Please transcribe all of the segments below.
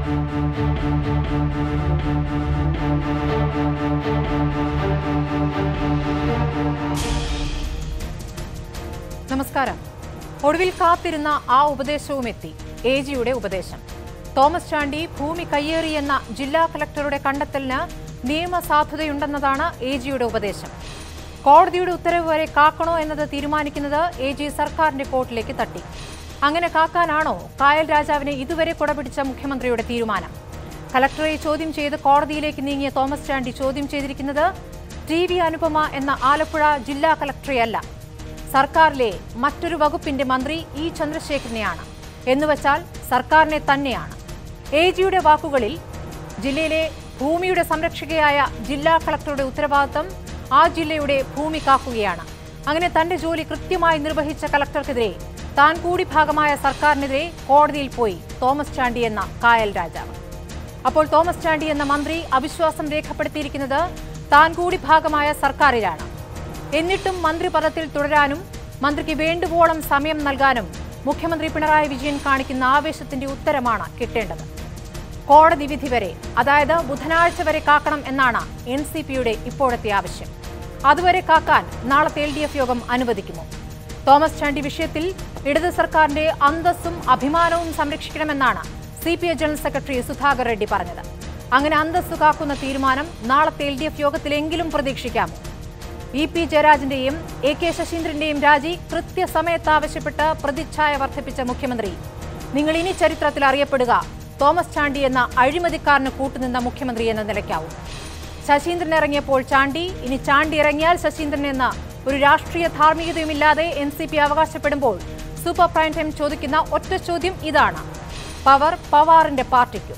നമസ്കാരം ഒടുവിൽ കാത്തിരുന്ന ആ ഉപദേശവും എത്തി എ ജിയുടെ ഉപദേശം തോമസ് ചാണ്ടി ഭൂമി കയ്യേറിയെന്ന ജില്ലാ കളക്ടറുടെ കണ്ടെത്തലിന് നിയമസാധുതയുണ്ടെന്നതാണ് എ ജിയുടെ ഉപദേശം കോടതിയുടെ ഉത്തരവ് വരെ കാക്കണോ എന്നത് തീരുമാനിക്കുന്നത് എ ജി സർക്കാരിന്റെ കോർട്ടിലേക്ക് തട്ടി അങ്ങനെ കാക്കാനാണോ കായൽ രാജാവിനെ ഇതുവരെ കുടപിടിച്ച മുഖ്യമന്ത്രിയുടെ തീരുമാനം കലക്ടറെ ചോദ്യം ചെയ്ത് കോടതിയിലേക്ക് നീങ്ങിയ തോമസ് ചാണ്ടി ചോദ്യം ചെയ്തിരിക്കുന്നത് ടി വി അനുപമ എന്ന ആലപ്പുഴ ജില്ലാ കലക്ടറെയല്ല സർക്കാരിലെ മറ്റൊരു വകുപ്പിന്റെ മന്ത്രി ഇ ചന്ദ്രശേഖരനെയാണ് എന്നുവച്ചാൽ സർക്കാരിനെ തന്നെയാണ് എ ജിയുടെ വാക്കുകളിൽ ജില്ലയിലെ ഭൂമിയുടെ സംരക്ഷകയായ ജില്ലാ കളക്ടറുടെ ഉത്തരവാദിത്തം ആ ജില്ലയുടെ ഭൂമി കാക്കുകയാണ് അങ്ങനെ തന്റെ ജോലി കൃത്യമായി നിർവഹിച്ച കളക്ടർക്കെതിരെ താൻ കൂടി ഭാഗമായ സർക്കാരിനെതിരെ കോടതിയിൽ പോയി തോമസ് ചാണ്ടി എന്ന കായൽ രാജാവ് അപ്പോൾ തോമസ് ചാണ്ടി എന്ന മന്ത്രി അവിശ്വാസം രേഖപ്പെടുത്തിയിരിക്കുന്നത് താൻ കൂടി ഭാഗമായ സർക്കാരിലാണ് എന്നിട്ടും മന്ത്രി പദത്തിൽ തുടരാനും മന്ത്രിക്ക് വേണ്ടുവോളം സമയം നൽകാനും മുഖ്യമന്ത്രി പിണറായി വിജയൻ കാണിക്കുന്ന ആവേശത്തിന്റെ ഉത്തരമാണ് കിട്ടേണ്ടത് കോടതി വിധി വരെ അതായത് ബുധനാഴ്ച വരെ കാക്കണം എന്നാണ് എൻ സി പിയുടെ ഇപ്പോഴത്തെ ആവശ്യം അതുവരെ കാക്കാൻ നാളത്തെ എൽ ഡി എഫ് യോഗം അനുവദിക്കുമോ തോമസ് ചാണ്ടി വിഷയത്തിൽ ഇടത് സർക്കാരിന്റെ അന്തസ്സും അഭിമാനവും സംരക്ഷിക്കണമെന്നാണ് C P I general secretary Sudhakar Reddy പറഞ്ഞത് അങ്ങനെ അന്തസ്സു കാക്കുന്ന തീരുമാനം നാളത്തെ എൽ ഡി എഫ് യോഗത്തിലെങ്കിലും പ്രതീക്ഷിക്കാമോ ഇ പി ജയരാജന്റെയും എ കെ ശശീന്ദ്രന്റെയും രാജി കൃത്യസമയത്ത് ആവശ്യപ്പെട്ട് പ്രതിച്ഛായ വർദ്ധിപ്പിച്ച മുഖ്യമന്ത്രി നിങ്ങൾ ഇനി ചരിത്രത്തിൽ അറിയപ്പെടുക തോമസ് ചാണ്ടി എന്ന അഴിമതിക്കാരന് കൂട്ടുനിന്ന മുഖ്യമന്ത്രി എന്ന നിലയ്ക്കാവും ശശീന്ദ്രൻ ഇറങ്ങിയപ്പോൾ ചാണ്ടി ഇനി ചാണ്ടി ഇറങ്ങിയാൽ ശശീന്ദ്രൻ എന്ന ഒരു രാഷ്ട്രീയ ധാർമ്മികതയുമില്ലാതെ എൻ സി പി അവകാശപ്പെടുമ്പോൾ സൂപ്പർ പ്രൈം ടൈം ചോദിക്കുന്ന ഒറ്റ ചോദ്യം ഇതാണ് പവർ പവാറിന്റെ പാർട്ടിക്കും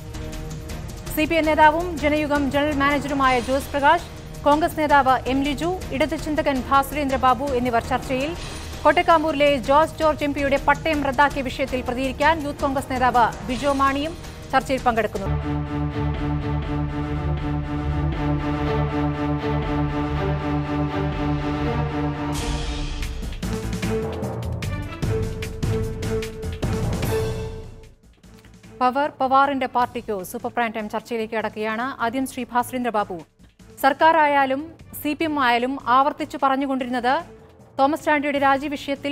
സി പി എം നേതാവും ജനയുഗം ജനറൽ മാനേജറുമായ ജോസ് പ്രകാശ് കോൺഗ്രസ് നേതാവ് എം ലിജു ഇടത് ചിന്തകൻ ഭാസുരേന്ദ്ര ബാബു എന്നിവർ ചർച്ചയിൽ കൊട്ടക്കാമ്പൂരിലെ ജോർജ് ജോർജ് എം പിയുടെ പട്ടയം റദ്ദാക്കിയ വിഷയത്തിൽ പ്രതികരിക്കാൻ യൂത്ത് കോൺഗ്രസ് നേതാവ് ബിജോ മാണിയും ചർച്ചയിൽ പങ്കെടുക്കുന്നു പവർ പവാറിന്റെ പാർട്ടിക്കോ സൂപ്പർ പ്രൈം ടൈം ചർച്ചയിലേക്ക് കടക്കുകയാണ് ആദ്യം ശ്രീ ഭാസ്കരേന്ദ്ര ബാബു സർക്കാർ ആയാലും സി പി എം ആയാലും ആവർത്തിച്ചു പറഞ്ഞുകൊണ്ടിരുന്നത് തോമസ് ചാണ്ടിയുടെ രാജി വിഷയത്തിൽ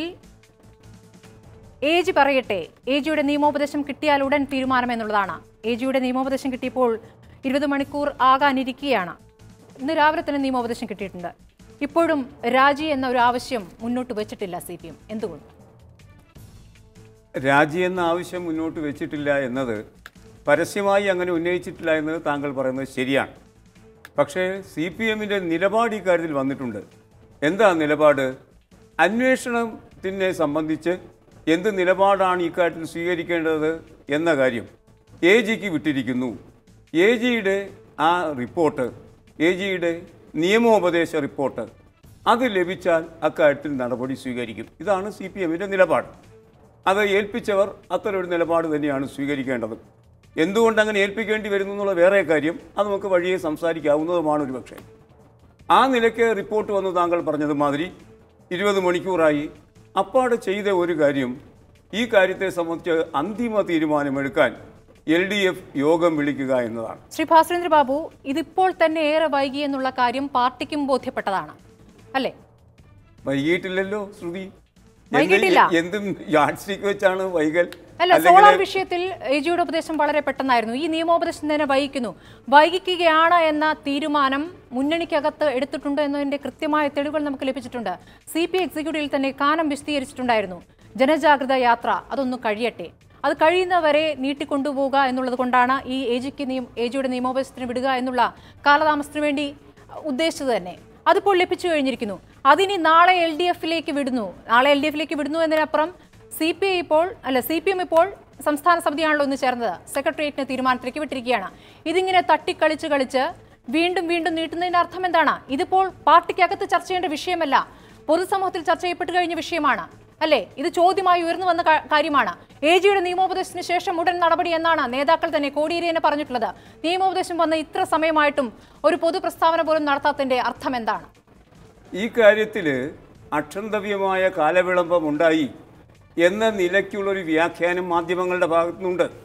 എ ജി പറയട്ടെ എ ജിയുടെ നിയമോപദേശം കിട്ടിയാൽ ഉടൻ തീരുമാനം എന്നുള്ളതാണ് എ ജിയുടെ നിയമോപദേശം കിട്ടിയപ്പോൾ ഇരുപത് മണിക്കൂർ ആകാനിരിക്കുകയാണ് ഇന്ന് രാവിലെ തന്നെ നിയമോപദേശം കിട്ടിയിട്ടുണ്ട് ഇപ്പോഴും രാജി എന്ന ഒരു ആവശ്യം മുന്നോട്ട് വെച്ചിട്ടില്ല സി പി എം എന്തുകൊണ്ട് രാജി എന്ന ആവശ്യം മുന്നോട്ട് വെച്ചിട്ടില്ല എന്നത് പരസ്യമായി അങ്ങനെ ഉന്നയിച്ചിട്ടില്ല എന്നത് താങ്കൾ പറയുന്നത് ശരിയാണ് പക്ഷേ സി പി എമ്മിൻ്റെ നിലപാട് ഇക്കാര്യത്തിൽ വന്നിട്ടുണ്ട് എന്താ നിലപാട് അന്വേഷണത്തിനെ സംബന്ധിച്ച് എന്ത് നിലപാടാണ് ഇക്കാര്യത്തിൽ സ്വീകരിക്കേണ്ടത് എന്ന കാര്യം എ ജിക്ക് വിട്ടിരിക്കുന്നു എ ജിയുടെ ആ റിപ്പോർട്ട് എ ജിയുടെ നിയമോപദേശ റിപ്പോർട്ട് അത് ലഭിച്ചാൽ അക്കാര്യത്തിൽ നടപടി സ്വീകരിക്കും ഇതാണ് സി പി എമ്മിൻ്റെ നിലപാട് അത് ഏൽപ്പിച്ചവർ അത്തരൊരു നിലപാട് തന്നെയാണ് സ്വീകരിക്കേണ്ടത് എന്തുകൊണ്ട് അങ്ങനെ ഏൽപ്പിക്കേണ്ടി വരുന്നു എന്നുള്ള വേറെ കാര്യം അത് നമുക്ക് വഴിയെ സംസാരിക്കാവുന്നതുമാണ് ഒരു പക്ഷേ ആ നിലയ്ക്ക് റിപ്പോർട്ട് വന്ന് താങ്കൾ പറഞ്ഞത് മാതിരി ഇരുപത് മണിക്കൂറായി അപ്പാടെ ചെയ്ത ഒരു കാര്യം ഈ കാര്യത്തെ സംബന്ധിച്ച് അന്തിമ തീരുമാനമെടുക്കാൻ എൽ ഡി എഫ് യോഗം വിളിക്കുക എന്നതാണ് ശ്രീ ഭാസ്കരേന്ദ്ര ബാബു ഇതിപ്പോൾ തന്നെ ഏറെ വൈകി എന്നുള്ള കാര്യം പാർട്ടിക്കും ബോധ്യപ്പെട്ടതാണ് അല്ലേ വൈകിട്ടില്ലല്ലോ ശ്രുതി എന്ത് വൈകിട്ടില്ല. എന്തും യാഡ് സ്റ്റിക്ക് വെച്ചാണ് വൈകൽ അല്ല അല്ലെങ്കിൽ സോളാർ വിഷയത്തിൽ എ ജിയുടെ ഉപദേശം വളരെ പെട്ടെന്നായിരുന്നു ഈ നിയമോപദേശം തന്നെ വൈകിക്കുന്നു വൈകിക്കുകയാണ് എന്ന തീരുമാനം മുന്നണിക്കകത്ത് എടുത്തിട്ടുണ്ട് എന്നതിന്റെ കൃത്യമായ തെളിവുകൾ നമുക്ക് ലഭിച്ചിട്ടുണ്ട് സി പി എക്സിക്യൂട്ടീവിൽ തന്നെ കാനം വിശദീകരിച്ചിട്ടുണ്ടായിരുന്നു ജനജാഗ്രത യാത്ര അതൊന്ന് കഴിയട്ടെ അത് കഴിയുന്നവരെ നീട്ടിക്കൊണ്ടുപോകുക എന്നുള്ളത് കൊണ്ടാണ് ഈ എ ജിക്ക് നിയം എ ജിയുടെ നിയമോപദേശത്തിന് വിടുക എന്നുള്ള കാലതാമസത്തിന് വേണ്ടി ഉദ്ദേശിച്ചത് തന്നെ അതിപ്പോൾ ലഭിച്ചു കഴിഞ്ഞിരിക്കുന്നു അതിനി നാളെ എൽ ഡി എഫിലേക്ക് വിടുന്നു നാളെ എൽ ഡി എഫിലേക്ക് വിടുന്നു എന്നതിനപ്പുറം സി പി ഐ ഇപ്പോൾ അല്ല സി പി എം ഇപ്പോൾ സംസ്ഥാന സമിതിയാണല്ലോ ഒന്ന് ചേർന്നത് സെക്രട്ടേറിയറ്റിന്റെ തീരുമാനത്തിലേക്ക് വിട്ടിരിക്കുകയാണ് ഇതിങ്ങനെ തട്ടിക്കളിച്ച് കളിച്ച് വീണ്ടും വീണ്ടും നീട്ടുന്നതിന്റെ അർത്ഥം എന്താണ് ഇതിപ്പോൾ പാർട്ടിക്കകത്ത് ചർച്ച ചെയ്യേണ്ട വിഷയമല്ല പൊതുസമൂഹത്തിൽ ചർച്ച ചെയ്യപ്പെട്ട് കഴിഞ്ഞ വിഷയമാണ് അല്ലേ ഇത് ചോദ്യമായി ഉയർന്നു വന്ന കാ- കാര്യമാണ് എ ജിയുടെ നിയമോപദേശത്തിന് ശേഷം ഉടൻ നടപടി എന്നാണ് നേതാക്കൾ തന്നെ കോടിയേരിയനെ പറഞ്ഞിട്ടുള്ളത് നിയമോപദേശം വന്ന ഇത്ര സമയമായിട്ടും ഒരു പൊതു പ്രസ്താവന പോലും നടത്താത്തതിന്റെ അർത്ഥം എന്താണ് ഈ കാര്യത്തിൽ അക്ഷന്തവ്യമായ കാലവിളംബം ഉണ്ടായി എന്ന നിലയ്ക്കുള്ളൊരു വ്യാഖ്യാനം മാധ്യമങ്ങളുടെ ഭാഗത്തുനിന്നുണ്ട്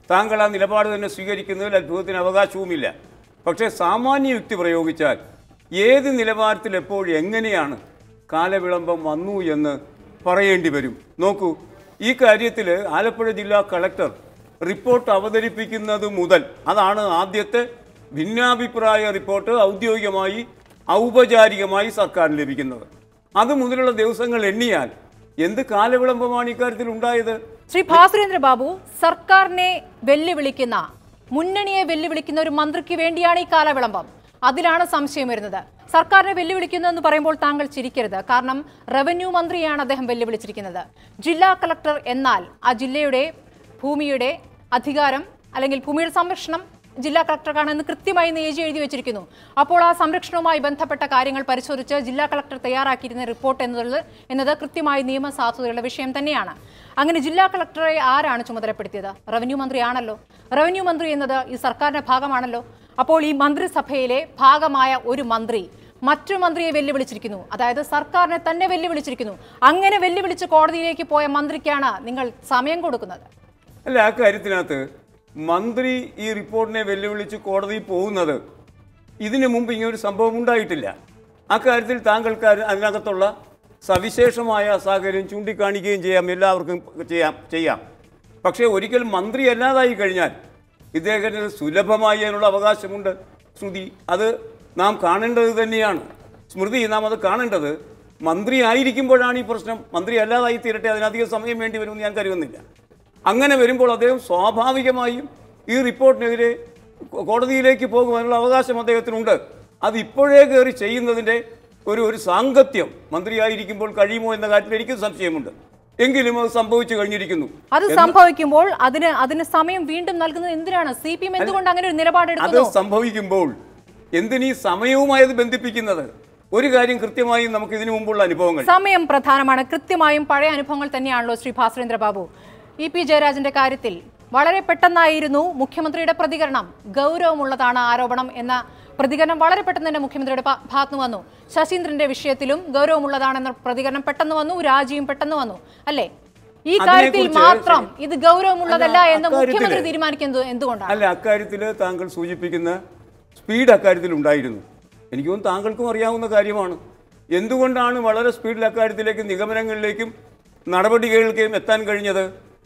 താങ്കൾ ആ നിലപാട് തന്നെ സ്വീകരിക്കുന്നതിൽ അത്ഭുതത്തിന് അവകാശവുമില്ല പക്ഷേ സാമാന്യ യുക്തി പ്രയോഗിച്ചാൽ ഏത് നിലവാരത്തിൽ എപ്പോൾ എങ്ങനെയാണ് കാലവിളംബം വന്നു എന്ന് പറയേണ്ടി വരും നോക്കൂ ഈ കാര്യത്തിൽ ആലപ്പുഴ ജില്ലാ കളക്ടർ റിപ്പോർട്ട് അവതരിപ്പിക്കുന്നത് മുതൽ അതാണ് ആദ്യത്തെ ഭിന്നാഭിപ്രായ റിപ്പോർട്ട് ഔദ്യോഗികമായി ഔപചാരികമായി സർക്കാരിന് ലഭിക്കുന്നത് അത് മുതലുള്ള ദിവസങ്ങൾ എണ്ണിയാൽ എന്ത് കാലവിളംബമാണ് ഇക്കാര്യത്തിൽ ഉണ്ടായത് ശ്രീ ഭാസുരേന്ദ്ര ബാബു സർക്കാരിനെ വെല്ലുവിളിക്കുന്ന മുന്നണിയെ വെല്ലുവിളിക്കുന്ന ഒരു മന്ത്രിക്ക് വേണ്ടിയാണ് ഈ കാലവിളംബം അതിലാണ് സംശയം വരുന്നത് സർക്കാരിനെ വെല്ലുവിളിക്കുന്നു എന്ന് പറയുമ്പോൾ താങ്കൾ ചിരിക്കരുത് കാരണം റവന്യൂ മന്ത്രിയാണ് അദ്ദേഹം വെല്ലുവിളിച്ചിരിക്കുന്നത് ജില്ലാ കളക്ടർ എന്നാൽ ആ ജില്ലയുടെ ഭൂമിയുടെ അധികാരം അല്ലെങ്കിൽ ഭൂമിയുടെ സംരക്ഷണം ജില്ലാ കളക്ടർക്കാണ് എന്ന് കൃത്യമായി ഇന്ന് എജി എഴുതി വെച്ചിരിക്കുന്നു അപ്പോൾ ആ സംരക്ഷണവുമായി ബന്ധപ്പെട്ട കാര്യങ്ങൾ പരിശോധിച്ച് ജില്ലാ കളക്ടർ തയ്യാറാക്കിയിരുന്ന റിപ്പോർട്ട് എന്നുള്ളത് എന്നത് കൃത്യമായി നിയമസാധുതയുള്ള വിഷയം തന്നെയാണ് അങ്ങനെ ജില്ലാ കളക്ടറെ ആരാണ് ചുമതലപ്പെടുത്തിയത് റവന്യൂ മന്ത്രിയാണല്ലോ റവന്യൂ മന്ത്രി എന്നത് ഈ സർക്കാരിന്റെ ഭാഗമാണല്ലോ അപ്പോൾ ഈ മന്ത്രിസഭയിലെ ഭാഗമായ ഒരു മന്ത്രി മറ്റൊരു മന്ത്രിയെ വെല്ലുവിളിച്ചിരിക്കുന്നു അതായത് സർക്കാരിനെ തന്നെ വെല്ലുവിളിച്ചിരിക്കുന്നു അങ്ങനെ വെല്ലുവിളിച്ച് കോടതിയിലേക്ക് പോയ മന്ത്രിക്കാണ് നിങ്ങൾ സമയം കൊടുക്കുന്നത് അല്ല ആ കാര്യത്തിനകത്ത് മന്ത്രി ഈ റിപ്പോർട്ടിനെ വെല്ലുവിളിച്ച് കോടതിയിൽ പോകുന്നത് ഇതിനു മുമ്പ് ഇങ്ങനൊരു സംഭവം ഉണ്ടായിട്ടില്ല അക്കാര്യത്തിൽ താങ്കൾക്ക് അത് അതിനകത്തുള്ള സവിശേഷമായ സാഹചര്യം ചൂണ്ടിക്കാണിക്കുകയും ചെയ്യാം എല്ലാവർക്കും ചെയ്യാം ചെയ്യാം പക്ഷേ ഒരിക്കൽ മന്ത്രി അല്ലാതായി കഴിഞ്ഞാൽ ഇദ്ദേഹത്തിന് സുലഭമായി അതിനുള്ള അവകാശമുണ്ട് ശ്രുതി അത് നാം കാണേണ്ടത് തന്നെയാണ് സ്മൃതി നാം അത് കാണേണ്ടത് മന്ത്രി ആയിരിക്കുമ്പോഴാണ് ഈ പ്രശ്നം മന്ത്രി അല്ലാതായി തീരട്ടെ അതിനധികം സമയം വേണ്ടി വരുമെന്ന് ഞാൻ കരുതുന്നില്ല അങ്ങനെ വരുമ്പോൾ അദ്ദേഹം സ്വാഭാവികമായും ഈ റിപ്പോർട്ടിനെതിരെ കോ- കോടതിയിലേക്ക് പോകുവാനുള്ള അവകാശം അദ്ദേഹത്തിനുണ്ട് അത് ഇപ്പോഴേ കയറി ചെയ്യുന്നതിൻ്റെ ഒരു ഒരു സാങ്കത്യം മന്ത്രിയായിരിക്കുമ്പോൾ കഴിയുമോ എന്ന കാര്യത്തിൽ എനിക്ക് സംശയമുണ്ട് എങ്കിലും അത് സംഭവിച്ചു കഴിഞ്ഞിരിക്കുന്നു അത് സംഭവിക്കുമ്പോൾ അതിന് അതിന് സമയം വീണ്ടും നൽകുന്നത് എന്തിനാണ് സി പി എം എന്തുകൊണ്ട് അങ്ങനെ ഒരു അത് നിലപാടെടുക്കുന്നു സംഭവിക്കുമ്പോൾ എന്തിനീ സമയവുമായത് ബന്ധിപ്പിക്കുന്നത് ഒരു കാര്യം കൃത്യമായും നമുക്ക് ഇതിനു മുമ്പുള്ള അനുഭവങ്ങൾ സമയം പ്രധാനമാണ് കൃത്യമായും പഴയ അനുഭവങ്ങൾ തന്നെയാണല്ലോ ശ്രീ ഭാസ്കരേന്ദ്ര ബാബു ഇ പി ജയരാജന്റെ കാര്യത്തിൽ വളരെ പെട്ടെന്നായിരുന്നു മുഖ്യമന്ത്രിയുടെ പ്രതികരണം ഗൗരവമുള്ളതാണ് ആരോപണം എന്ന പ്രതികരണം വളരെ പെട്ടെന്ന് തന്നെ മുഖ്യമന്ത്രിയുടെ ഭാ- ഭാഗത്തുനിന്ന് വന്നു ശശീന്ദ്രന്റെ വിഷയത്തിലും ഗൗരവമുള്ളതാണെന്ന പ്രതികരണം പെട്ടെന്ന് വന്നു രാജിയും പെട്ടെന്ന് വന്നു അല്ലേ ഈ കാര്യത്തിൽ അതിനെക്കുറിച്ച് മാത്രം ഇത് ഗൗരവമുള്ളതല്ല അല്ല, എന്ന് അക്കാര്യത്തില് മുഖ്യമന്ത്രി തീരുമാനിക്കുന്നത് എന്തുകൊണ്ടാണ് അല്ല അക്കാര്യത്തിൽ താങ്കൾ സൂചിപ്പിക്കുന്ന സ്പീഡ് അക്കാര്യത്തിൽ ഉണ്ടായിരുന്നു എനിക്ക് തോന്നുന്നു താങ്കൾക്കും അറിയാവുന്ന കാര്യമാണ് എന്തുകൊണ്ടാണ് വളരെ സ്പീഡിൽ അക്കാര്യത്തിലേക്കും നിഗമനങ്ങളിലേക്കും നടപടികൾക്കും എത്താൻ കഴിഞ്ഞത്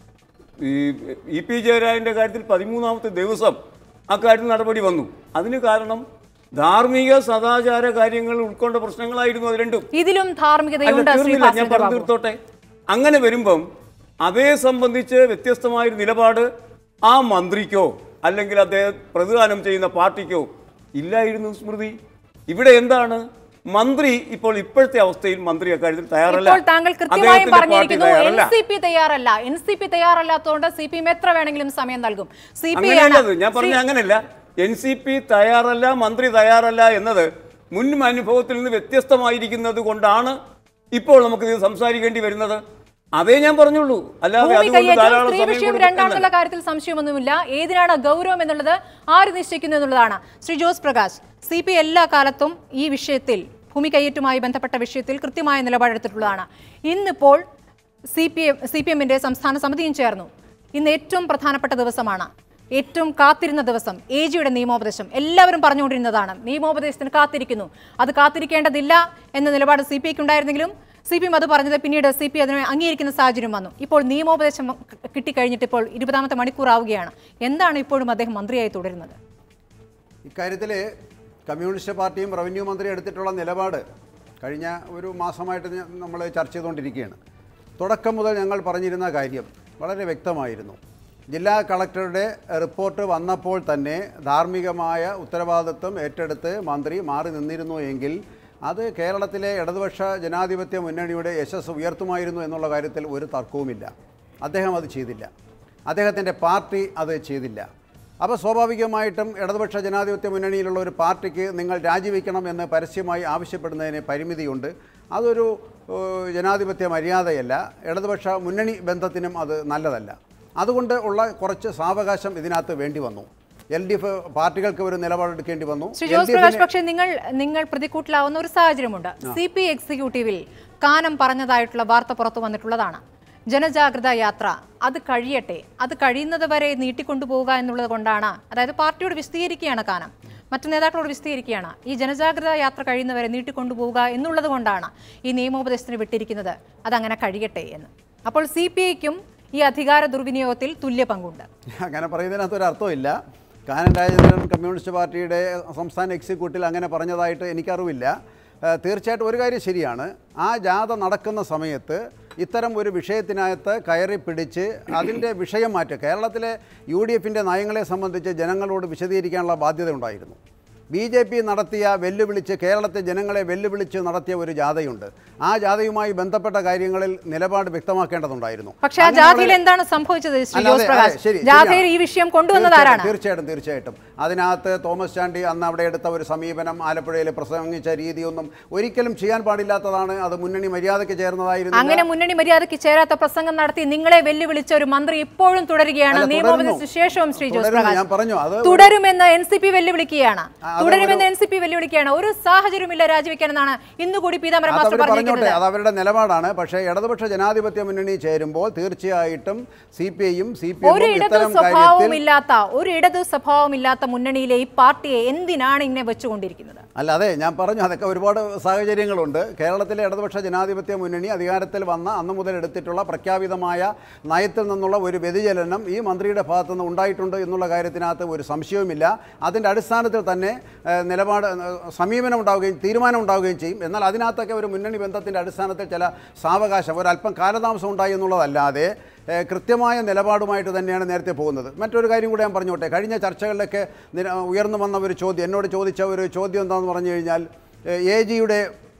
ഈ ഇ പി ജയരാജൻ്റെ കാര്യത്തിൽ പതിമൂന്നാമത്തെ ദിവസം അക്കാര്യത്തിൽ നടപടി വന്നു അതിന് കാരണം ധാർമ്മിക സദാചാര കാര്യങ്ങൾ ഉൾക്കൊണ്ട പ്രശ്നങ്ങളായിരുന്നു അത് രണ്ടും ഇതിലും അല്ല ധാർമ്മികതയുണ്ട് ശ്രീ തീർന്നില്ല ഞാൻ ഭാസ്കരേന്ദ്ര പറഞ്ഞു ബാബു തീർത്തോട്ടെ അങ്ങനെ വരുമ്പം അതേ സംബന്ധിച്ച് വ്യത്യസ്തമായൊരു നിലപാട് ആ മന്ത്രിക്കോ അല്ലെങ്കിൽ അദ്ദേഹം പ്രതിദാനം ചെയ്യുന്ന പാർട്ടിക്കോ ഇല്ലായിരുന്നു സ്മൃതി ഇവിടെ എന്താണ് മന്ത്രി ഇപ്പോൾ ഇപ്പോഴത്തെ അവസ്ഥയിൽ മന്ത്രി അക്കാര്യത്തിൽ തയ്യാറല്ല ഇപ്പോൾ താങ്കൾ കൃത്യമായും അദ്ദേഹത്തിന്റെ പാർട്ടി പറഞ്ഞിരിക്കുന്നു എൻ തയ്യാറല്ല സി പി തയ്യാറല്ല എൻ സി പി തയ്യാറല്ലാത്തതുകൊണ്ട് സി പി എം എത്ര വേണമെങ്കിലും സമയം നൽകും സി പി അങ്ങനെയല്ല അത്. ഞാൻ പറഞ്ഞ അങ്ങനെയല്ല എൻ സി പി തയ്യാറല്ല മന്ത്രി തയ്യാറല്ല എന്നത് മുൻ അനുഭവത്തിൽ നിന്ന് വ്യത്യസ്തമായിരിക്കുന്നത് കൊണ്ടാണ് ഇപ്പോൾ നമുക്ക് ഇത് സംസാരിക്കേണ്ടി വരുന്നത് അതേ ഞാൻ പറഞ്ഞുള്ളൂ അല്ലാതെ ഭൂമി അതുകൊണ്ട് കയ്യേറ്റം ധാരാളം സ്ത്രീ സമയം വിഷയം കൊടുക്കും രണ്ടാണെന്നുള്ള എന്നല്ല. കാര്യത്തിൽ സംശയമൊന്നുമില്ല ഏതിനാണ് ഗൗരവം എന്നുള്ളത് ആര് നിശ്ചയിക്കുന്നു എന്നുള്ളതാണ് ശ്രീ ജോസ് പ്രകാശ് സി പി എല്ലാ കാലത്തും ഈ വിഷയത്തിൽ ഭൂമി കയ്യേറ്റുമായി ബന്ധപ്പെട്ട വിഷയത്തിൽ കൃത്യമായ നിലപാടെടുത്തിട്ടുള്ളതാണ് ഇന്നിപ്പോൾ C P M C P എമ്മിന്റെ സംസ്ഥാന സമിതിയും ചേർന്നു ഇന്ന് ഏറ്റവും പ്രധാനപ്പെട്ട ദിവസമാണ് ഏറ്റവും കാത്തിരുന്ന ദിവസം എ ജിയുടെ നിയമോപദേശം എല്ലാവരും പറഞ്ഞുകൊണ്ടിരുന്നതാണ് നിയമോപദേശത്തിന് കാത്തിരിക്കുന്നു അത് കാത്തിരിക്കേണ്ടതില്ല എന്ന നിലപാട് സി പി ഐക്ക് ഉണ്ടായിരുന്നെങ്കിലും സി പി എം അത് പറഞ്ഞത് പിന്നീട് സി പി അതിനെ അംഗീകരിക്കുന്ന സാഹചര്യം വന്നു ഇപ്പോൾ നിയമോപദേശം കിട്ടിക്കഴിഞ്ഞിട്ട് ഇപ്പോൾ ഇരുപതാമത്തെ മണിക്കൂറാവുകയാണ് എന്താണ് ഇപ്പോഴും അദ്ദേഹം മന്ത്രിയായി തുടരുന്നത് ഇക്കാര്യത്തിൽ കമ്മ്യൂണിസ്റ്റ് പാർട്ടിയും റവന്യൂ മന്ത്രി എടുത്തിട്ടുള്ള നിലപാട് കഴിഞ്ഞ ഒരു മാസമായിട്ട് നമ്മൾ ചർച്ച ചെയ്തുകൊണ്ടിരിക്കുകയാണ് തുടക്കം മുതൽ ഞങ്ങൾ പറഞ്ഞിരുന്ന കാര്യം വളരെ വ്യക്തമായിരുന്നു ജില്ലാ കളക്ടറുടെ റിപ്പോർട്ട് വന്നപ്പോൾ തന്നെ ധാർമ്മികമായ ഉത്തരവാദിത്വം ഏറ്റെടുത്ത് മന്ത്രി മാറി നിന്നിരുന്നു എങ്കിൽ അത് കേരളത്തിലെ ഇടതുപക്ഷ ജനാധിപത്യ മുന്നണിയുടെ യശസ് ഉയർത്തുമായിരുന്നു എന്നുള്ള കാര്യത്തിൽ ഒരു തർക്കവുമില്ല അദ്ദേഹം അത് ചെയ്തില്ല അദ്ദേഹത്തിൻ്റെ പാർട്ടി അത് ചെയ്തില്ല അപ്പോൾ സ്വാഭാവികമായിട്ടും ഇടതുപക്ഷ ജനാധിപത്യ മുന്നണിയിലുള്ള ഒരു പാർട്ടിക്ക് നിങ്ങൾ രാജിവെക്കണം എന്ന് പരസ്യമായി ആവശ്യപ്പെടുന്നതിന് പരിമിതിയുണ്ട് അതൊരു ഏഹ്, ജനാധിപത്യ മര്യാദയല്ല ഇടതുപക്ഷ മുന്നണി ബന്ധത്തിനും അത് നല്ലതല്ല അതുകൊണ്ട് ഉള്ള കുറച്ച് സാവകാശം ഇതിനകത്ത് വേണ്ടി വന്നു എൽ ഡി എഫ് പാർട്ടികൾക്ക് ഒരു നിലപാടെടുക്കേണ്ടി വന്നു ശ്രീ എൽ ജോസ് ഡി പ്രകാശ് എഫിന് പക്ഷേ നിങ്ങൾ നിങ്ങൾ പ്രതിക്കൂട്ടിലാവുന്ന ഒരു സാഹചര്യമുണ്ട് സി പി എക്സിക്യൂട്ടീവിൽ കാനം പറഞ്ഞതായിട്ടുള്ള വാർത്ത പുറത്തു വന്നിട്ടുള്ളതാണ് ജനജാഗ്രത യാത്ര അത് കഴിയട്ടെ അത് കഴിയുന്നത് വരെ നീട്ടിക്കൊണ്ടുപോവുക എന്നുള്ളത് കൊണ്ടാണ് അതായത് പാർട്ടിയോട് വിശദീകരിക്കുകയാണ് കാനം മറ്റു നേതാക്കളോട് വിശദീകരിക്കുകയാണ് ഈ ജനജാഗ്രത യാത്ര കഴിയുന്നവരെ നീട്ടിക്കൊണ്ടുപോവുക എന്നുള്ളത് കൊണ്ടാണ് ഈ നിയമോപദേശത്തിന് വിട്ടിരിക്കുന്നത് അതങ്ങനെ കഴിയട്ടെ എന്ന് അപ്പോൾ സി പി ഐക്കും ഈ അധികാര ദുർവിനിയോഗത്തിൽ തുല്യ പങ്കുണ്ട് അങ്ങനെ പറയുന്നതിനകത്ത് ഒരു അർത്ഥമില്ല കാനൻ രാജേന്ദ്രൻ കമ്മ്യൂണിസ്റ്റ് പാർട്ടിയുടെ സംസ്ഥാന എക്സിക്യൂട്ടീവിൽ അങ്ങനെ പറഞ്ഞതായിട്ട് എനിക്കറിവില്ല ഏഹ് തീർച്ചയായിട്ടും ഒരു കാര്യം ശരിയാണ് ആ ജാഥ നടക്കുന്ന സമയത്ത് ഇത്തരം ഒരു വിഷയത്തിനകത്ത് കയറി പിടിച്ച് അതിൻ്റെ വിഷയം മാറ്റുക കേരളത്തിലെ യു ഡി എഫിൻ്റെ നയങ്ങളെ സംബന്ധിച്ച് ജനങ്ങളോട് വിശദീകരിക്കാനുള്ള ബാധ്യത ഉണ്ടായിരുന്നു ബി ജെ പി നടത്തിയ വെല്ലുവിളിച്ച് കേരളത്തെ ജനങ്ങളെ വെല്ലുവിളിച്ച് നടത്തിയ ഒരു ജാഥയുണ്ട് ആ ജാഥയുമായി ബന്ധപ്പെട്ട കാര്യങ്ങളിൽ നിലപാട് വ്യക്തമാക്കേണ്ടതുണ്ടായിരുന്നു പക്ഷേ ആ അങ്ങനെ ജാഥയിൽ വളരെ- എന്താണ് സംഭവിച്ചത് ശ്രീ അല്ലാതെ, ജോസ് പ്രകാശ് അതെ, ശരി, ജാഥയിൽ ശരിയാണ്. ഈ വിഷയം കൊണ്ടുവന്നത് ആരാണ് തീർച്ചയായിട്ടും തീർച്ചയായിട്ടും അതിനകത്ത് തോമസ് ചാണ്ടി അന്ന് അവിടെ എടുത്ത ഒരു സമീപനം ആലപ്പുഴയിൽ പ്രസംഗിച്ച രീതിയൊന്നും ഒരിക്കലും ചെയ്യാൻ പാടില്ലാത്തതാണ് അത് മുന്നണി മര്യാദയ്ക്ക് ചേർന്നതായിരുന്നു അങ്ങനെ മുന്നണി മര്യാദയ്ക്ക് ചേരാത്ത പ്രസംഗം നടത്തി നിങ്ങളെ വെല്ലുവിളിച്ച ഒരു മന്ത്രി ഇപ്പോഴും തുടരുകയാണ് അല്ല, നിയമോപദേശ തുടരുന്നു. ശേഷവും ശ്രീ ജോസ് തുടരുന്നു, പ്രകാശ് ഞാൻ പറഞ്ഞു, അത് ഒരു- തുടരുമെന്ന് എൻ സി പി വെല്ലുവിളിക്കുകയാണ് ആ, അത് തുടരുമെന്ന് ഒരു- എൻ സി പി വെല്ലുവിളിക്കുകയാണ് ഒരു സാഹചര്യമില്ല രാജിവെക്കാനെന്നാണ് ഇന്ന് കൂടി പീതാംബരം മാസ്റ്റർ അതവർ പറഞ്ഞോട്ടെ പറഞ്ഞിരിക്കുന്നത് അത് അവരുടെ നിലപാടാണ് പക്ഷേ ഇടതുപക്ഷ ജനാധിപത്യ മുന്നണി ചേരുമ്പോൾ തീർച്ചയായിട്ടും സി പി ഐയും സി പി ഒരു എമ്മും ഇടതു ഇത്തരം കാര്യത്തിൽ സ്വഭാവമില്ലാത്ത ഒരു ഇടതു സ്വഭാവമില്ലാത്ത മുന്നണിയിലെ ഈ പാർട്ടിയെ എന്തിനാണ് ഇങ്ങനെ വെച്ചുകൊണ്ടിരിക്കുന്നത് അല്ല അതെ ഞാൻ പറഞ്ഞു അതൊക്കെ ഒരുപാട് സാഹചര്യങ്ങളുണ്ട് കേരളത്തിലെ ഇടതുപക്ഷ ജനാധിപത്യ മുന്നണി അധികാരത്തിൽ വന്ന അന്ന് മുതൽ എടുത്തിട്ടുള്ള പ്രഖ്യാപിതമായ നയത്തിൽ നിന്നുള്ള ഒരു വ്യതിചലനം ഈ മന്ത്രിയുടെ ഭാഗത്തു നിന്ന് ഉണ്ടായിട്ടുണ്ട് എന്നുള്ള കാര്യത്തിനകത്ത് ഒരു സംശയവുമില്ല അതിൻ്റെ അടിസ്ഥാനത്തിൽ തന്നെ ഏഹ്, നിലപാട് ഏഹ്, സമീപനം ഉണ്ടാവുകയും തീരുമാനം ഉണ്ടാവുകയും ചെയ്യും എന്നാൽ അതിനകത്തൊക്കെ ഒരു മുന്നണി ബന്ധത്തിൻ്റെ അടിസ്ഥാനത്തിൽ ചില സാവകാശം ഒരല്പം കാലതാമസം ഉണ്ടായി എന്നുള്ളതല്ലാതെ ഏഹ്, കൃത്യമായ നിലപാടുമായിട്ട് തന്നെയാണ് നേരത്തെ പോകുന്നത് മറ്റൊരു കാര്യം കൂടെ ഞാൻ പറഞ്ഞോട്ടെ കഴിഞ്ഞ ചർച്ചകളിലൊക്കെ നിര- ഉയർന്നു വന്ന ഒരു ചോദ്യം എന്നോട് ചോദിച്ച ഒരു ചോദ്യം എന്താണെന്ന് പറഞ്ഞു കഴിഞ്ഞാൽ എ ജിയുടെ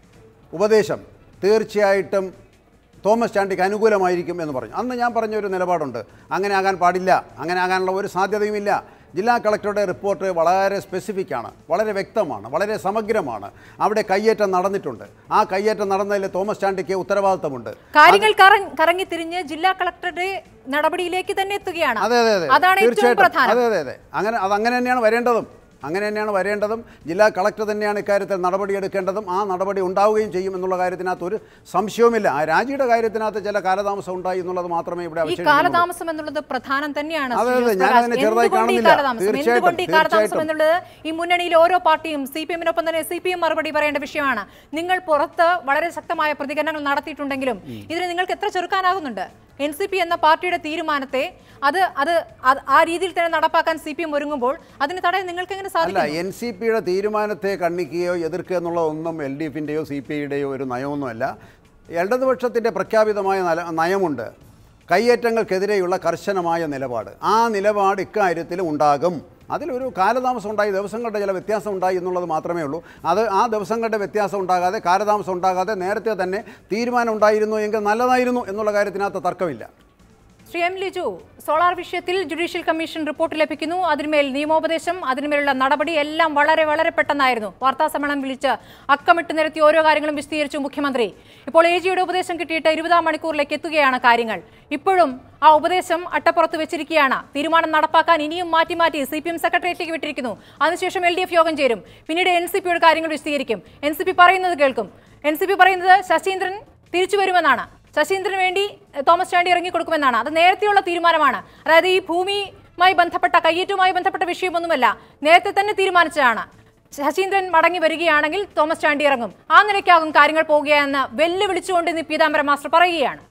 ഉപദേശം തീർച്ചയായിട്ടും തോമസ് ചാണ്ടിക്ക് അനുകൂലമായിരിക്കും എന്ന് പറഞ്ഞു അന്ന് ഞാൻ പറഞ്ഞ ഒരു നിലപാടുണ്ട് അങ്ങനെ ആകാൻ പാടില്ല അങ്ങനെ ആകാനുള്ള ഒരു സാധ്യതയുമില്ല ജില്ലാ കളക്ടറുടെ റിപ്പോർട്ട് വളരെ സ്പെസിഫിക് ആണ് വളരെ വ്യക്തമാണ് വളരെ സമഗ്രമാണ് അവിടെ കയ്യേറ്റം നടന്നിട്ടുണ്ട് ആ കയ്യേറ്റം നടന്നതിൽ തോമസ് ചാണ്ടിക്ക് ഉത്തരവാദിത്തമുണ്ട് കാര്യങ്ങൾ കറ- കറങ്ങിത്തിരിഞ്ഞ് ജില്ലാ കളക്ടറുടെ നടപടിയിലേക്ക് തന്നെ എത്തുകയാണ് അതെ അതെ അതെ അതാണ് ഏറ്റവും തീർച്ചയായിട്ടും പ്രധാനം അതെ അതെ അതെ അങ്ങനെ അത് അങ്ങനെ തന്നെയാണ് വരേണ്ടതും അങ്ങനെ തന്നെയാണ് വരേണ്ടതും ജില്ലാ കളക്ടർ തന്നെയാണ് ഇക്കാര്യത്തിൽ നടപടിയെടുക്കേണ്ടതും ആ നടപടി ഉണ്ടാവുകയും ചെയ്യും എന്നുള്ള കാര്യത്തിനകത്ത് ഒരു സംശയവുമില്ല ആ രാജിയുടെ കാര്യത്തിനകത്ത് ചില കാലതാമസം ഉണ്ടായി എന്നുള്ളത് മാത്രമേ ഇവിടെ ഈ അവശേഷിക്കുന്നുള്ളൂ കാലതാമസം എന്നുള്ളത് പ്രധാനം തന്നെയാണ് അതെ, ശ്രീ അതെ, ജോസ് ഞാൻ പ്രകാശ്. അതിനെ ചെറുതായി എന്തുകൊണ്ട് ഈ കാണുന്നില്ല. കാലതാമസം? തീർച്ചയായിട്ടും, എന്തുകൊണ്ട് ഈ കാലതാമസം തീർച്ചയായിട്ടും. എന്നുള്ളത് ഈ മുന്നണിയിലെ ഓരോ പാർട്ടിയും സി പി എമ്മിനൊപ്പം തന്നെ സി പി എം മറുപടി പറയേണ്ട വിഷയമാണ് നിങ്ങൾ പുറത്ത് വളരെ ശക്തമായ പ്രതികരണങ്ങൾ നടത്തിയിട്ടുണ്ടെങ്കിലും ഇതിനെ നിങ്ങൾക്ക് എത്ര ചെറുക്കാനാകുന്നുണ്ട് എൻ സി പി എന്ന പാർട്ടിയുടെ തീരുമാനത്തെ അത് അത് അത് ആ രീതിയിൽ തന്നെ നടപ്പാക്കാൻ സി പി എം ഒരുങ്ങുമ്പോൾ അതിന് തടയാൻ നിങ്ങൾക്ക് എങ്ങനെ അല്ല സാധിക്കും എൻ സി പിയുടെ തീരുമാനത്തെ കണ്ണിക്കുകയോ എതിർക്കുക എന്നുള്ളതൊന്നും എൽ ഡി എഫിൻ്റെയോ സി പി ഐയുടെയോ ഒരു നയമൊന്നുമല്ല ഇടതുപക്ഷത്തിൻ്റെ പ്രഖ്യാപിതമായ നല- നയമുണ്ട് കയ്യേറ്റങ്ങൾക്കെതിരെയുള്ള കർശനമായ നിലപാട് ആ നിലപാട് ഇക്കാര്യത്തിൽ ഉണ്ടാകും അതിലൊരു കാലതാമസം ഉണ്ടായി ദിവസങ്ങളുടെ ചില വ്യത്യാസം ഉണ്ടായി എന്നുള്ളത് മാത്രമേ ഉള്ളൂ അത് ആ ദിവസങ്ങളുടെ വ്യത്യാസം ഉണ്ടാകാതെ കാലതാമസം ഉണ്ടാകാതെ നേരത്തെ തന്നെ തീരുമാനം ഉണ്ടായിരുന്നു എങ്കിൽ നല്ലതായിരുന്നു എന്നുള്ള കാര്യത്തിനകത്ത് തർക്കമില്ല ശ്രീ എം ലിജു സോളാർ വിഷയത്തിൽ ജുഡീഷ്യൽ കമ്മീഷൻ റിപ്പോർട്ട് ലഭിക്കുന്നു അതിന്മേൽ നിയമോപദേശം അതിന്മേലുള്ള നടപടി എല്ലാം വളരെ വളരെ പെട്ടെന്നായിരുന്നു വാർത്താ സമ്മേളനം വിളിച്ച് അക്കമിട്ട് നിരത്തി ഓരോ കാര്യങ്ങളും വിശദീകരിച്ചു മുഖ്യമന്ത്രി ഇപ്പോൾ എ ജിയുടെ ഉപദേശം കിട്ടിയിട്ട് ഇരുപതാം മണിക്കൂറിലേക്ക് എത്തുകയാണ് കാര്യങ്ങൾ ഇപ്പോഴും ആ ഉപദേശം അട്ടപ്പുറത്ത് വെച്ചിരിക്കുകയാണ് തീരുമാനം നടപ്പാക്കാൻ ഇനിയും മാറ്റി മാറ്റി സി പി എം സെക്രട്ടേറിയറ്റിലേക്ക് വിട്ടിരിക്കുന്നു അതിനുശേഷം എൽ ഡി എഫ് യോഗം ചേരും പിന്നീട് എൻ സി പിയുടെ കാര്യങ്ങൾ വിശദീകരിക്കും എൻ സി പി പറയുന്നത് കേൾക്കും എൻ സി പി പറയുന്നത് ശശീന്ദ്രൻ തിരിച്ചു വരുമെന്നാണ് ശശീന്ദ്രന് വേണ്ടി എഹ്, തോമസ് ചാണ്ടി ഇറങ്ങിക്കൊടുക്കുമെന്നാണ് അത് നേരത്തെയുള്ള തീരുമാനമാണ് അതായത് ഈ ഭൂമിയുമായി ബന്ധപ്പെട്ട കയ്യേറ്റുമായി ബന്ധപ്പെട്ട വിഷയമൊന്നുമല്ല നേരത്തെ തന്നെ തീരുമാനിച്ചതാണ് ശശീന്ദ്രൻ മടങ്ങി വരികയാണെങ്കിൽ തോമസ് ചാണ്ടി ഇറങ്ങും ആ നിലയ്ക്കാകും കാര്യങ്ങൾ പോവുകയെന്ന് വെല്ലുവിളിച്ചുകൊണ്ട് ഇന്ന് പീതാംബരം മാസ്റ്റർ പറയുകയാണ്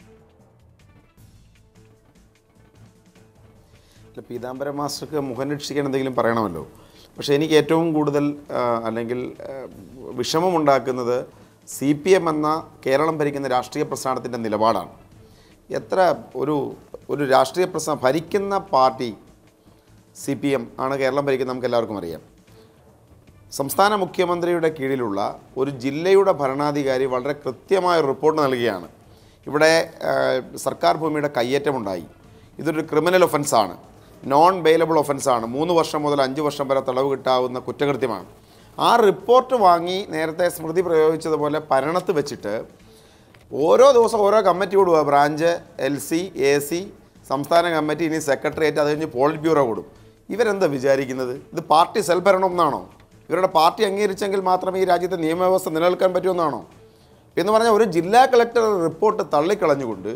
അല്ല, പീതാംബരം മാസ്റ്റർക്ക് മുഖം രക്ഷിക്കാൻ എന്തെങ്കിലും പറയണമല്ലോ പക്ഷേ എനിക്ക് ഏറ്റവും കൂടുതൽ ആ, അല്ലെങ്കിൽ ആ, വിഷമമുണ്ടാക്കുന്നത് സി പി എം എന്ന കേരളം ഭരിക്കുന്ന രാഷ്ട്രീയ പ്രസ്ഥാനത്തിൻ്റെ നിലപാടാണ് എത്ര ഒരു ഒരു രാഷ്ട്രീയ പ്രസ്ഥാനം ഭരിക്കുന്ന പാർട്ടി സി പി എം ആണ് കേരളം ഭരിക്കുന്നത് നമുക്ക് എല്ലാവർക്കും അറിയാം സംസ്ഥാന മുഖ്യമന്ത്രിയുടെ കീഴിലുള്ള ഒരു ജില്ലയുടെ ഭരണാധികാരി വളരെ കൃത്യമായ ഒരു റിപ്പോർട്ട് നൽകുകയാണ് ഇവിടെ ആ, സർക്കാർ ഭൂമിയുടെ കയ്യേറ്റമുണ്ടായി ഇതൊരു ക്രിമിനൽ ഒഫൻസാണ് നോൺ ബെയിലബിൾ ഒഫൻസാണ് മൂന്ന് വർഷം മുതൽ അഞ്ച് വർഷം വരെ തടവ് കിട്ടാവുന്ന കുറ്റകൃത്യമാണ് ആ റിപ്പോർട്ട് വാങ്ങി നേരത്തെ സ്മൃതി പ്രയോഗിച്ചതുപോലെ ഭരണത്ത് വെച്ചിട്ട് ഓരോ ദിവസം ഓരോ കമ്മിറ്റി കൂടുക branch L C A C സംസ്ഥാന കമ്മിറ്റി ഇനി സെക്രട്ടേറിയറ്റ് അത് കഴിഞ്ഞ് പോളിറ്റ് ബ്യൂറോ കൂടും ഇവരെന്താ വിചാരിക്കുന്നത് ഇത് പാർട്ടി സെൽഭരണം എന്നാണോ ഇവരുടെ പാർട്ടി അംഗീകരിച്ചെങ്കിൽ മാത്രമേ ഈ രാജ്യത്തെ നിയമവ്യവസ്ഥ നിലനിൽക്കാൻ പറ്റുമെന്നാണോ എന്ന് പറഞ്ഞാൽ ഒരു ജില്ലാ കളക്ടർ റിപ്പോർട്ട് തള്ളിക്കളഞ്ഞുകൊണ്ട്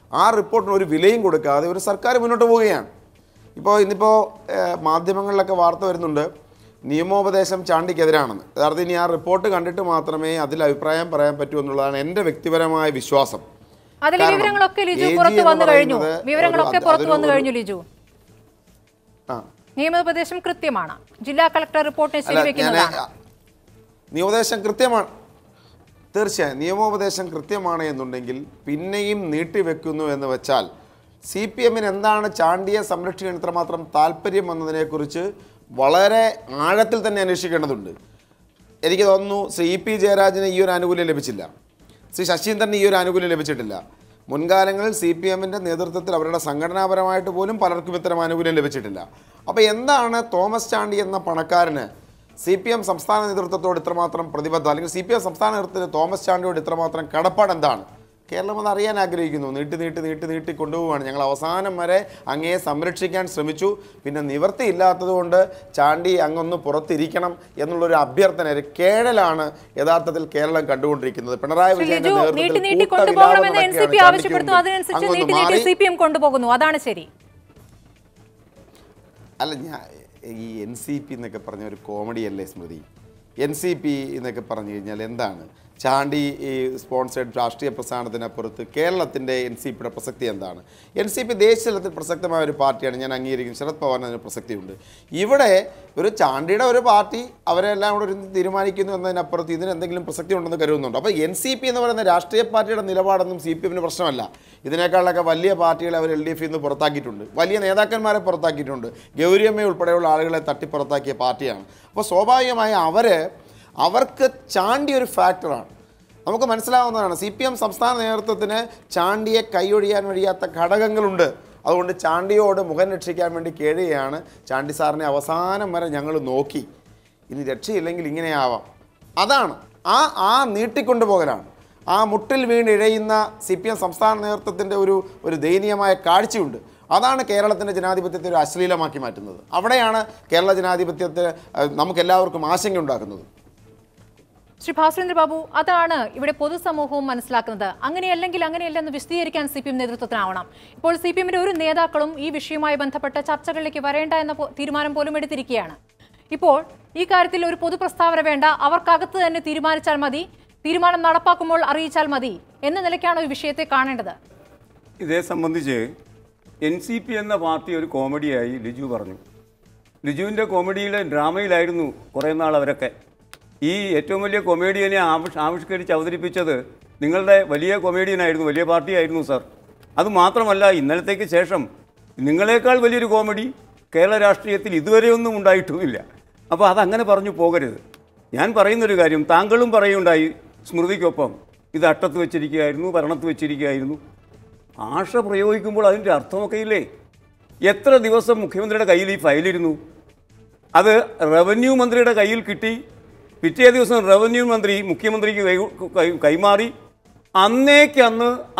ആ റിപ്പോർട്ടിന് ഒരു വിലയും കൊടുക്കാതെ ഒരു സർക്കാർ മുന്നോട്ട് പോവുകയാണ് ഇപ്പോൾ ഇന്നിപ്പോൾ ഏഹ്, മാധ്യമങ്ങളിലൊക്കെ വാർത്ത വരുന്നുണ്ട് നിയമോപദേശം ചാണ്ടിക്കെതിരാണെന്ന് യഥാർത്ഥത്തിൽ ഇനി ആ റിപ്പോർട്ട് കണ്ടിട്ട് മാത്രമേ അതിൽ അഭിപ്രായം പറയാൻ പറ്റൂ എന്നുള്ളതാണ് എൻ്റെ വ്യക്തിപരമായ വിശ്വാസം അതിലെ കാരണം വിവരങ്ങളൊക്കെ ലിജു AG പുറത്തു എന്ന് വന്നു കഴിഞ്ഞു പറയുന്നത് വിവരങ്ങളൊക്കെ ഒരു- പുറത്തു അതൊരു- വന്നു കഴിഞ്ഞു ലിജു ആ നിയമോപദേശം കൃത്യമാണ് ജില്ലാ കളക്ടർ റിപ്പോർട്ടിനെ അല്ല ഞാൻ ശരിവെക്കുന്നതാണ് നിയമോപദേശം കൃത്യമാണ് തീർച്ചയായും നിയമോപദേശം കൃത്യമാണ് എന്നുണ്ടെങ്കിൽ പിന്നെയും നീട്ടിവെക്കുന്നു എന്ന് വെച്ചാൽ സി പി എമ്മിന് എന്താണ് ചാണ്ടിയെ സംരക്ഷിക്കാൻ ഇത്രമാത്രം താല്പര്യം എന്നതിനെക്കുറിച്ച് വളരെ ആഴത്തിൽ തന്നെ അന്വേഷിക്കേണ്ടതുണ്ട് എനിക്ക് തോന്നുന്നു ശ്രീ ഇ പി ജയരാജന് ഈ ഒരു ആനുകൂല്യം ലഭിച്ചില്ല ശ്രീ ശശീന്ദ്രന് ഈ ഒരു ആനുകൂല്യം ലഭിച്ചിട്ടില്ല മുൻകാലങ്ങളിൽ സി പി എമ്മിൻ്റെ നേതൃത്വത്തിൽ അവരുടെ സംഘടനാപരമായിട്ട് പോലും പലർക്കും ഇത്തരം ആനുകൂല്യം ലഭിച്ചിട്ടില്ല അപ്പോൾ എന്താണ് തോമസ് ചാണ്ടി എന്ന പണക്കാരന് സി പി എം സംസ്ഥാന നേതൃത്വത്തോട് ഇത്രമാത്രം പ്രതിബദ്ധ അല്ലെങ്കിൽ സി പി എം സംസ്ഥാന നേതൃത്വത്തിന് തോമസ് ചാണ്ടിയോട് ഇത്രമാത്രം കടപ്പാട് എന്താണ് കേരളം അത് അറിയാൻ ആഗ്രഹിക്കുന്നു നീട്ടി നീട്ടി നീട്ടി നീട്ടി കൊണ്ടുപോവുകയാണ് ഞങ്ങൾ അവസാനം വരെ അങ്ങയെ സംരക്ഷിക്കാൻ ശ്രമിച്ചു പിന്നെ നിവൃത്തിയില്ലാത്തതുകൊണ്ട് ചാണ്ടി അങ്ങൊന്ന് പുറത്തിരിക്കണം എന്നുള്ളൊരു അഭ്യർത്ഥന ഒരു കേഴലാണ് യഥാർത്ഥത്തിൽ കേരളം കണ്ടുകൊണ്ടിരിക്കുന്നത് പിണറായി ശ്രീ വിജയന്റെ ലിജു നീട്ടി നേതൃത്വത്തിൽ നീട്ടി കൂട്ടവിലാപം കൊണ്ടുപോകണമെന്ന് എൻ സി പി നടക്കുകയാണ് ആവശ്യപ്പെടുന്നു ചാണ്ടിക്ക് അതിനനുസരിച്ച് അങ്ങൊന്ന് നീട്ടി നീട്ടി മാറി സി പി എം കൊണ്ടുപോകുന്നു അതാണ് ശരി അല്ല ഞാൻ ഈ എൻ സി പി എന്നൊക്കെ പറഞ്ഞ ഒരു കോമഡി അല്ലേ സ്മൃതി എൻ സി പി എന്നൊക്കെ പറഞ്ഞു കഴിഞ്ഞാൽ എന്താണ് ചാണ്ടി ഈ സ്പോൺസേഡ് രാഷ്ട്രീയ പ്രസ്ഥാനത്തിനപ്പുറത്ത് കേരളത്തിൻ്റെ എൻ സി പിയുടെ പ്രസക്തി എന്താണ് എൻ സി പി ദേശീയ തലത്തിൽ പ്രസക്തമായ ഒരു പാർട്ടിയാണ് ഞാൻ അംഗീകരിക്കും ശരത് പവാറിന് അതിന് പ്രസക്തിയുണ്ട് ഇവിടെ ഒരു ചാണ്ടിയുടെ ഒരു പാർട്ടി അവരെല്ലാം കൂടെ ഒരു തീരുമാനിക്കുന്നു എന്നതിനപ്പുറത്ത് ഇതിന് എന്തെങ്കിലും പ്രസക്തി ഉണ്ടെന്ന് കരുതുന്നുണ്ട് അപ്പോൾ എൻ സി പി എന്ന് പറയുന്ന രാഷ്ട്രീയ പാർട്ടിയുടെ നിലപാടൊന്നും സി പി എമ്മിന് പ്രശ്നമല്ല ഇതിനേക്കാളൊക്കെ വലിയ പാർട്ടികളെ അവർ എൽ ഡി എഫിൽ നിന്ന് പുറത്താക്കിയിട്ടുണ്ട് വലിയ നേതാക്കന്മാരെ പുറത്താക്കിയിട്ടുണ്ട് ഗൗരിയമ്മ ഉൾപ്പെടെയുള്ള ആളുകളെ തട്ടിപ്പുറത്താക്കിയ പാർട്ടിയാണ് അപ്പോൾ സ്വാഭാവികമായി അവർ അവർക്ക് ചാണ്ടി ഒരു ഫാക്ടറാണ് നമുക്ക് മനസ്സിലാവുന്നതാണ് സി പി എം സംസ്ഥാന നേതൃത്വത്തിന് ചാണ്ടിയെ കൈയൊഴിയാൻ കഴിയാത്ത ഘടകങ്ങളുണ്ട് അതുകൊണ്ട് ചാണ്ടിയോട് മുഖം രക്ഷിക്കാൻ വേണ്ടി കേഴുകയാണ് ചാണ്ടി സാറിനെ അവസാനം വരെ ഞങ്ങൾ നോക്കി ഇനി രക്ഷയില്ലെങ്കിൽ ഇങ്ങനെയാവാം അതാണ് ആ ആ നീട്ടിക്കൊണ്ടുപോകലാണ് ആ മുട്ടിൽ വീണ് ഇഴയുന്ന സി പി എം സംസ്ഥാന നേതൃത്വത്തിൻ്റെ ഒരു ഒരു ദയനീയമായ കാഴ്ചയുണ്ട് അതാണ് കേരളത്തിൻ്റെ ജനാധിപത്യത്തെ ഒരു അശ്ലീലമാക്കി മാറ്റുന്നത് അവിടെയാണ് കേരള ജനാധിപത്യത്തെ അഹ്, നമുക്കെല്ലാവർക്കും ആശങ്കയുണ്ടാക്കുന്നത് ശ്രീ ഭാസ്കരേന്ദ്ര ബാബു അതാണ് ഇവിടെ പൊതുസമൂഹവും മനസ്സിലാക്കുന്നത് അങ്ങനെയല്ലെങ്കിൽ അങ്ങനെയല്ലെന്ന് വിശദീകരിക്കാൻ സി പി എം നേതൃത്വത്തിനാവണം ഇപ്പോൾ സി പി എമ്മിന്റെ ഒരു നേതാക്കളും ഈ വിഷയവുമായി ബന്ധപ്പെട്ട ചർച്ചകളിലേക്ക് വരേണ്ട എന്ന പോ- തീരുമാനം പോലും എടുത്തിരിക്കുകയാണ് ഇപ്പോൾ ഈ കാര്യത്തിൽ ഒരു പൊതു പ്രസ്താവന വേണ്ട അവർക്കകത്ത് തന്നെ തീരുമാനിച്ചാൽ മതി തീരുമാനം നടപ്പാക്കുമ്പോൾ അറിയിച്ചാൽ മതി എന്ന നിലയ്ക്കാണ് ഈ വിഷയത്തെ കാണേണ്ടത് ഇതേ സംബന്ധിച്ച് എൻ സി പി എന്ന പാർട്ടി ഒരു കോമഡിയായി ലിജു പറഞ്ഞു ലിജുവിൻ്റെ കോമഡിയിലെ ഡ്രാമയിലായിരുന്നു കുറേ നാൾ അവരൊക്കെ ഈ ഏറ്റവും വലിയ കൊമേഡിയനെ ആവിഷ് ആവിഷ്കരിച്ച് അവതരിപ്പിച്ചത് നിങ്ങളുടെ വലിയ കൊമേഡിയനായിരുന്നു വലിയ പാർട്ടിയായിരുന്നു സാർ അത് മാത്രമല്ല ഇന്നലത്തേക്ക് ശേഷം നിങ്ങളെക്കാൾ വലിയൊരു കോമഡി കേരള രാഷ്ട്രീയത്തിൽ ഇതുവരെയൊന്നും ഉണ്ടായിട്ടുമില്ല അപ്പോൾ അതങ്ങനെ പറഞ്ഞു പോകരുത് ഞാൻ പറയുന്നൊരു കാര്യം താങ്കളും പറയുണ്ടായി സ്മൃതിക്കൊപ്പം ഇത് അട്ടത്ത് വെച്ചിരിക്കുകയായിരുന്നു ഭരണത്ത് വെച്ചിരിക്കുകയായിരുന്നു ആഷ പ്രയോഗിക്കുമ്പോൾ അതിൻ്റെ അർത്ഥമൊക്കെ ഇല്ലേ എത്ര ദിവസം മുഖ്യമന്ത്രിയുടെ കയ്യിൽ ഈ ഫയലിരുന്നു അത് റവന്യൂ മന്ത്രിയുടെ കയ്യിൽ കിട്ടി പിറ്റേ ദിവസം റവന്യൂ മന്ത്രി മുഖ്യമന്ത്രിക്ക് കൈ- കൈ- കൈമാറി അന്നേക്കന്ന്